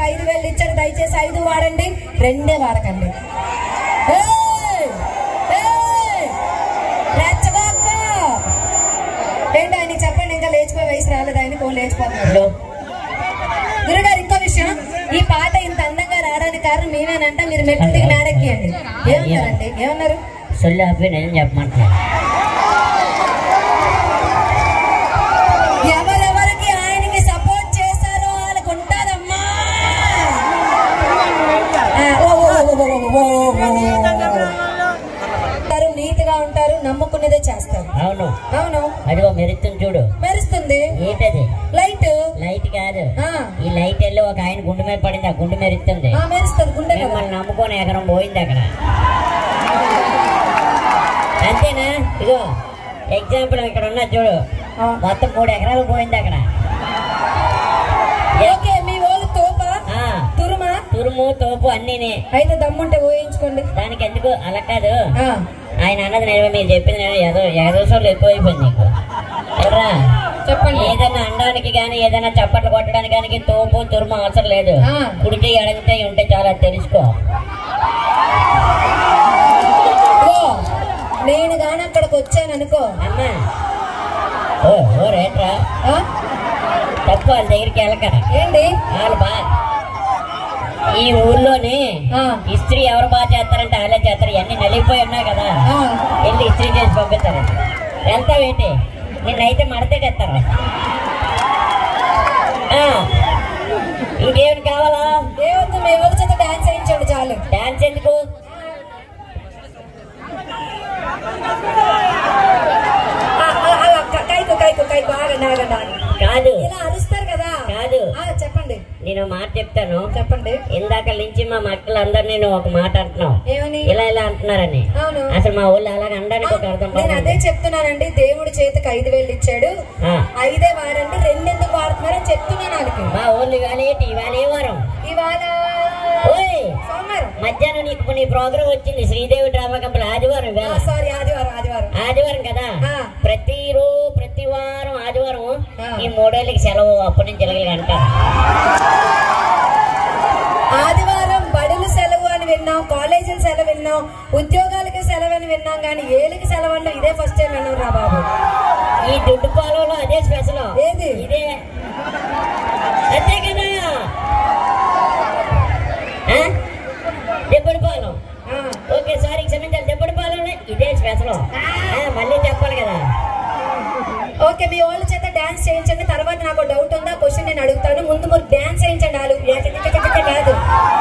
ఐదు వేలు ఇచ్చారు దయచేసి ఐదు వాడండి రెండే వాడకండి ఏయ్! ఏయ్! రెచ్చగొక్క! ఏంటి ఆయన చెప్పండి ఇంకా లేచిపోయి వయసు రాలేదు ఆయన కో లేచిపోతున్నారు గురుగారు ఇంకో విషయం ఈ పాట ఇంత అందంగా రావడానికి కారణం మేమేనంట మీరు మెట్లు దిగి మేడెక్కియండి ఏమన్నారండి ఏమన్నారు సొల్లు ఆపి నేను చెప్పమంటున్నాను ఎవరెవరికి ఆయనకి సపోర్ట్ చేశారో వాళ్ళకు ఉంటారమ్మా ఆ, ఓ, ఓ, ఓ, ఓ, ఓ, ఓ, ఓ, ఓ. ఉంటారు, నీతిగా ఉంటారు నమ్ముకునేదే చేస్తారు అవును అవును అదిగో మెరుస్తుంది చూడు మెరుస్తుంది ఏంటది లైట్ లైట్ కాదు ఆ, ఈ లైట్ వెళ్ళి ఒక ఆయన గుండె మీద పడింది ఆ గుండె మెరుస్తుంది ఆ, మెరుస్తుంది గుండె కదా మిమ్మల్ని నమ్ముకొని ఎకరం పోయింది అక్కడ అంతేనా ఇగో ఎగ్జాంపుల్ ఇక్కడ ఉన్న చూడు ఆ. మొత్తం మూడు ఎకరాలు పోయింది అక్కడ ఓకే మీ వాళ్ళు తోప ఆ, తురుమా తురుము తోపు అన్నీనే అయితే దమ్ముంటే ఊహించుకోండి దానికి ఎందుకు అలా కాదు ఆ, ఆయన అన్నది నేను మీరు చెప్పింది నేను ఏదో ఎగదోసాలు ఎక్కువైపోయింది నీకు ఎవరా చెప్పండి ఏదైనా అనడానికి కానీ ఏదైనా చప్పట్లు కొట్టడానికి కానీ తోపు తురుము అవసరం లేదు ఆ. కుడితే ఎడగితే ఉంటే చాలా తెలుసుకో ఓ నేను గాని అక్కడికి వచ్చాను అనుకో అమ్మా ఓ ఓ రేట్రా ఆ, తప్పు వాళ్ళ దగ్గరికి వెళ్ళకరా ఏంటి వాళ్ళు బా ఈ ఊర్లోని ఆ, ఇస్త్రీ ఎవరు బాగా చేస్తారంటే వాళ్ళే చేస్తారు ఇవన్నీ నలిగిపోయి ఉన్నాయి కదా ఆ. వెళ్ళి ఇస్త్రీ చేసి పంపిస్తారు వెళ్తావేంటి నిన్నైతే మడతే తెస్తారు ఆ, ఇంకేమిటి కావాలా ఏవద్దు మీ ఎవరి చేత డాన్స్ వేయించండి చాలు డాన్స్ ఎందుకు ఆ, అలా అలా క- కైకు కైకు కైకు ఆగండి ఆగండి ఆగండి. కాదు ఇలా అరుస్తారు కదా కాదు ఆ, చెప్పండి నేను ఒక మాట చెప్తాను చెప్పండి ఇందాక నుంచి మా మక్కలందరినీ నువ్వు ఒక మాట అంటున్నావు ఏమని ఇలా ఇలా అంటున్నారని అవును అసలు మా ఊళ్ళో అలాగ అనడానికి ఒక అర్థం నేను అదే బాగుంది. చెప్తున్నానండి దేవుడి చేతికి ఐదు వేలు ఇచ్చాడు ఆ, ఐదే వాడండి రెండెందుకు వాడుతున్నారని చెప్తున్నాను వాళ్ళకి మా ఊళ్ళు ఇవాళ ఏంటి ఇవాళ ఏ వారం ఇవాళ ఓయ్ సోమవారం మధ్యాహ్నం నీకు నీ ప్రోగ్రామ్ వచ్చింది శ్రీదేవి డ్రామా కంపెనీ ఆదివారం వేళ సారీ ఆదివారం ఆదివారం ఆదివారం కదా ఆ. ప్రతి రోజు ప్రతి వారం ఆదివారం ఆ. ఈ మూడేళ్ళకి సెలవు అప్పటి నుంచి ఇలాగ అంటారు ఆదివారం బడులు సెలవు అని విన్నాం కాలేజీలు సెలవు విన్నాం ఉద్యోగాలకి సెలవు అని విన్నాం కానీ ఏలికి సెలవు అంటే ఇదే ఫస్ట్ టైం విన్నాం రా బాబు ఈ దుడ్డు పాలలో అదే స్పెషల్ ఏది? ఇదే అంతే కదా ఆ? దెబ్బడి పాలెం ఆ, ఓకే సారీ క్షమించాలి దెబ్బడి పాలెంలో ఇదే స్పెషల్ మళ్ళీ చెప్పాలి కదా ఓకే మీ వాళ్ళ చేత డాన్స్ చేయించండి తర్వాత నాకు డౌట్ ఉందా క్వశ్చన్ నేను అడుగుతాను ముందు మీరు డాన్స్ చేయించండి వాళ్ళు ఏకకికకిక కాదు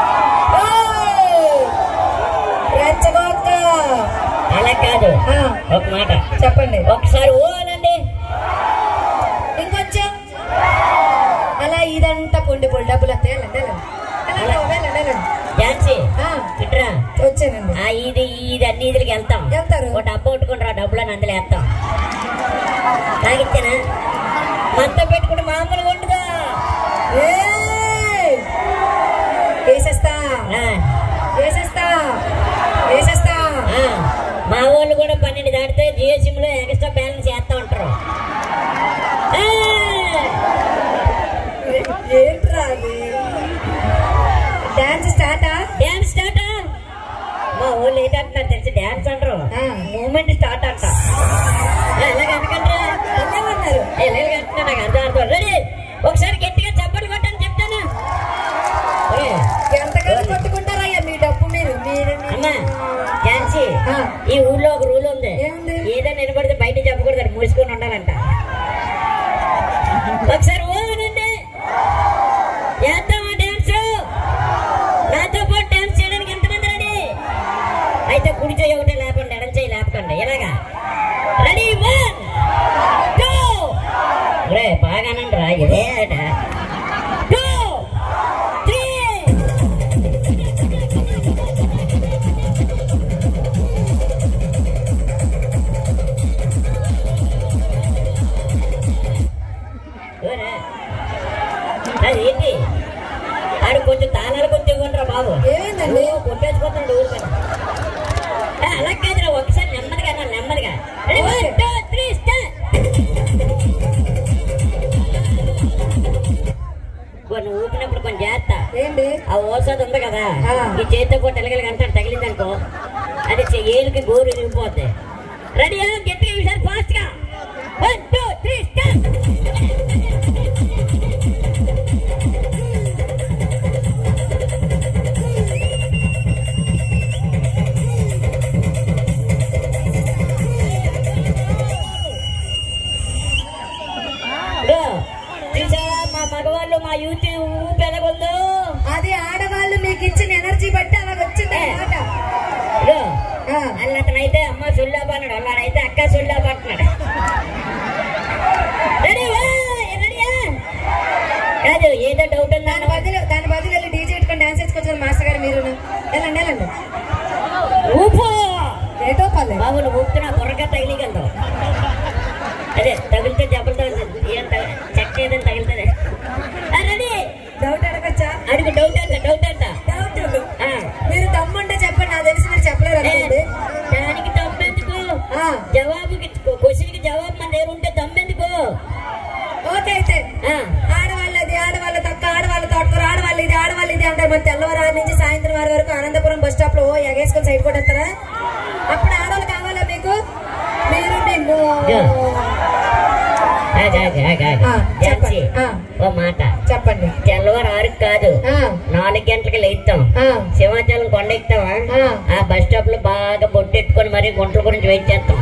ఓయ్! రెచ్చగొక్క. అలా కాదు ఆ, ఒక మాట చెప్పండి ఒకసారి ఓ అనండి ఇంకొంచెం అలా ఇదంతా పొండి పొండి డబ్బులు వస్తాయి వెళ్ళండి వెళ్ళండి వెళ్ళండి, వెళ్ళండి, వెళ్ళండి. ఝాన్సీ ఆ, ఇట్రా వచ్చానండి ఆ ఇది ఇది అన్ని ఇదికి వెళ్తాం వెళ్తారు ఒక డబ్బు కొట్టుకుని రా డబ్బులని అందులో వేస్తాం తాగిచ్చానా మొత్తం పెట్టుకుంటే మామూలుగా ఉండదా ఏయ్! వేసేస్తా ఆ, వేసేస్తా వేసేస్తా ఆ, మా వాళ్ళు కూడా పన్నెండు దాటితే జియో సిమ్ లో ఎక్స్ట్రా బ్యాలెన్స్ చేస్తా ఉంటారు ఆ, ఏంట్రా అది డాన్స్ స్టార్టా డ్యాన్స్ స్టార్ట్ మా వాళ్ళు ఏంటంటున్నారు తెలిసి డాన్స్ అంటారు ఆ. మూమెంట్ స్టార్ట్ అంట ఎలాగ అనకండి ఏమన్నారు ఎలాగ అంటున్నా నాకు అర్థం అర్థం రెడీ ఒకసారి గట్టిగా చప్పట్లు కొట్టని చెప్తాను ఒరేయ్, ఎంతకాలం కొట్టుకుంటారయ్యా మీ డబ్బు మీరు మీరు అమ్మా ఝాన్సీ ఆ. ఈ ఊర్లో ఒక రూల్ ఉంది ఏముంది? ఏదైనా నిలబడితే బయట చెప్పకూడదు అది మూసుకొని ఉండాలంట ఒకసారి ఓ అనండి చేద్దామా డాన్స్ నాతో పాటు డాన్స్ చేయడానికి ఎంతమంది రెడీ అయితే కుడి చేయి ఒకటే లేపండి ఎడం చేయి లేపకండి ఎలాగా రెడీ వన్ టూ రే బాగానండి రా ఇదే అట టూ త్రీ ఎవరా? అది ఏంటి ఆడు కొంచెం తాళాలు కొంచెం ఇవ్వండిరా బాబు ఏమైందండి? ఓ, కొట్టేసుకుంటున్నాడు ఊరికని ఏ, అలా కాదురా ఒకసారి నెమ్మదిగా అన్నా నెమ్మదిగా Ready, one, okay. two, three, start. ఇదిగో నువ్వు ఊపినప్పుడు కొంచెం జాగ్రత్త ఏంటి ఆ ఓసాది ఉంది కదా ఆ. ఈ చేతితో పోటీ ఎలగలిగి అంటాడు తగిలిందనుకో అది చె- ఏలుకి గోరు విరిగిపోద్ది రెడీ గట్టిగా ఈసారి ఫాస్ట్ గా వన్ టూ త్రీ స్టార్ట్ ఇదిగో, చూసావా మా మగవాళ్ళు మా యూత్ ఊపి ఎలాగుందో అది ఆడవాళ్ళు మీకు ఇచ్చిన ఎనర్జీ బట్టి అలా వచ్చింది అన్నమాట ఇదిగో, ఆ, అల్లతనైతే అమ్మ సుల్లాబ్ అన్నాడు అల్లాడైతే అక్క సుల్లాబ్ అంటున్నాడు రెడీ వా, రెడీయా? కాదు ఏదో డౌట్ ఉందా దాని బదులు దాని బదులు వెళ్ళి డీజే పెట్టుకొని డాన్స్ వేసుకొచ్చారు మాస్టర్ గారు మీరు వెళ్ళండి వెళ్ళండి ఊపు ఏటో పల్లె బాబు నువ్వు ఊపుతున్నా బుర్రగా తగిలిగలదు అదే తగిలితే జబ్బలు తగులుతుంది ఏం తగ- చెక్క ఏదైనా తగులుతుంది రెడీ డౌట్ అడగచ్చా అడుగు డౌట్ అంట డౌట్ అంట డౌట్ ఆ. మీరు దమ్ముంటే చెప్పండి నాకు తెలిసి మీరు చెప్పలేరు ఏ, అనుకోండి దానికి దమ్మెందుకు ఆ, జవాబుకి క్వశ్చన్కి జవాబు మన దగ్గర ఉంటే దమ్మెందుకు ఓకే అయితే ఆ, ఆడవాళ్ళది ఆడవాళ్ళ తక్క ఆడవాళ్ళ తోటకూర ఆడవాళ్ళు ఇది ఆడవాళ్ళు ఇది అంటారు మరి తెల్లవారు నుంచి సాయంత్రం వారి వరకు అనంతపురం బస్ స్టాప్ లో ఓ ఎగేసుకొని సైడ్ కొట్టేస్తారా అప్పుడు ఆడవాళ్ళు కావాలా మీకు మీరు మీ మో- యా. ఆగు, ఆగు, ఆగు, ఆగు. ఆ, ఝాన్సీ, చెప్పండి. ఆ. ఓ మాట చెప్పండి తెల్లవారు ఆరుకు కాదు ఆ, నాలుగు గంటలకు లేస్తాం ఆ, సింహాచలం కొండ ఎక్కుతావా ఆ. ఆ బస్ స్టాప్ లో బాగా బొట్టెట్టుకొని మరి గుంటల గురించి వెయిట్ చేస్తాం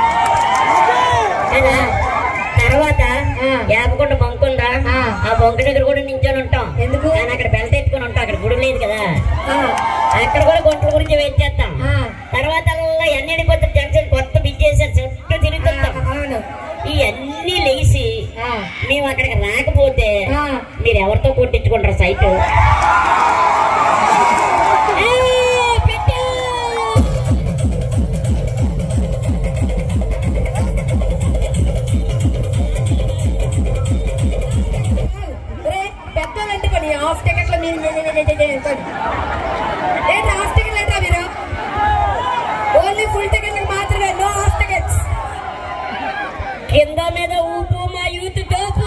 కదా? తర్వాత ఆ. యాపకుంట బొంకు ఉందా ఆ. ఆ బొంక దగ్గర కూడా నించొని ఉంటాం ఎందుకు? కానీ అక్కడ బెల్ట్ ఎత్తుకొని ఉంటాం అక్కడ గుడి లేదు కదా ఆ, అక్కడ కూడా గుంటల గురించి వెయిట్ చేస్తాం ఆ, తర్వాత అలా ఎన్నడి కొత్త జంక్షన్ కొత్త బిజ్ చేశారు చుట్టూ ఆ, తిరుగుతుంటాం అవును ఇవన్నీ లేచి ఆ, మేము అక్కడికి రాకపోతే ఆ. మీరు ఎవరితో కొట్టించుకుంటారు సైట్ ఏయ్, పెట్టు! రే, పెద్దోళ్ళంటే పని హాఫ్ టికెట్ లో మీరు మీరు- మీరు- మీరు- మీరు అనుకోండి. ఏంటి హాఫ్ టికెట్ ఏంటా మీరు ఓన్లీ ఫుల్ టికెట్ మాత్రమే నో హాఫ్ టికెట్స్ కింద మీద ఊపు మా యూత్ తోపు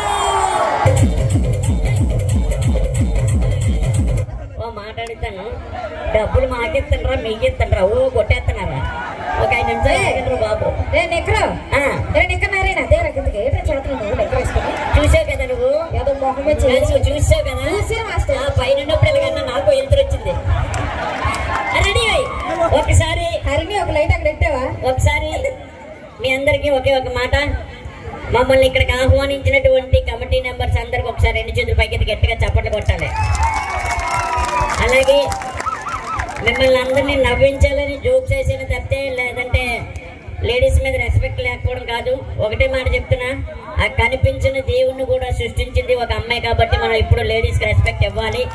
ఓ మాట్లాడుతాను డబ్బులు మాకిస్తుండ్రా మీకిస్తుండ్రా ఓ కొట్టేస్తున్నారా ఒక ఐదు నిమిషాలు ఆగండ్రు బాబు రే నెక్కరు ఆ, రే నెక్కనారేనా దేరా కిందకి ఏంటో చేతులు నువ్వు నెక్కరు వేసుకొని చూసావు కదా నువ్వు ఏదో మొహమే తెలుసు, చేసి చూసావు కదా చూసాను మాస్టర్. ఆ పైన ఉన్నప్పుడు ఎలాగన్నా నాకు ఎంత వచ్చింది రెడీ అయ్యి ఒకసారి హరిని ఒక లైట్ అక్కడ పెట్టావా ఒకసారి మీ అందరికీ ఒకే ఒక మాట మమ్మల్ని ఇక్కడికి ఆహ్వానించినటువంటి కమిటీ మెంబర్స్ అందరికి ఒకసారి రెండు చేతులు పైకి గట్టిగా చప్పట్లు కొట్టాలి అలాగే మిమ్మల్ని అందరినీ నవ్వించాలని జోక్స్ చేసిన తప్పితే లేదంటే లేడీస్ మీద రెస్పెక్ట్ లేకపోవడం కాదు ఒకటే మాట చెప్తున్నా ఆ కనిపించిన దేవుణ్ణి కూడా సృష్టించింది ఒక అమ్మాయి కాబట్టి మనం ఇప్పుడు లేడీస్కి రెస్పెక్ట్ ఇవ్వాలి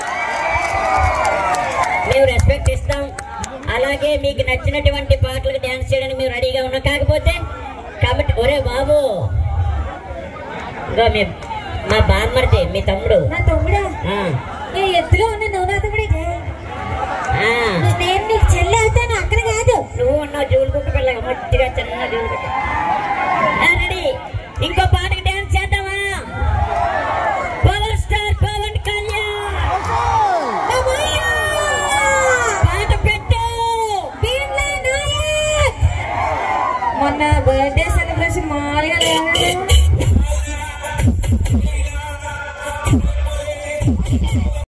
మేము రెస్పెక్ట్ ఇస్తాం అలాగే మీకు నచ్చినటువంటి పాటలకు డ్యాన్స్ చేయడానికి మేము రెడీగా ఉన్నాం కాకపోతే కాబట్టి ఒరే బాబు ఇగో మీ మా బామ్మర్ది మీ తమ్ముడు నా తమ్ముడా ఆ, ఏ ఎత్తుగా ఉన్న నువ్వు నా తమ్ముడే ఆ. నేను నీకు చెల్లి అవుతాను అక్కడ కాదు నువ్వు ఉన్నావు జూలు కుక్క పిల్లగా మొట్టిగా చిన్న జూలు కుక్క ఆ, రెడీ ఇంకో పాటకి డ్యాన్స్ చేద్దామా పవర్ స్టార్ పవన్ కళ్యాణ్ పాట పెట్టు మొన్న బర్త్డే సెలబ్రేషన్ మామూలుగా లేదు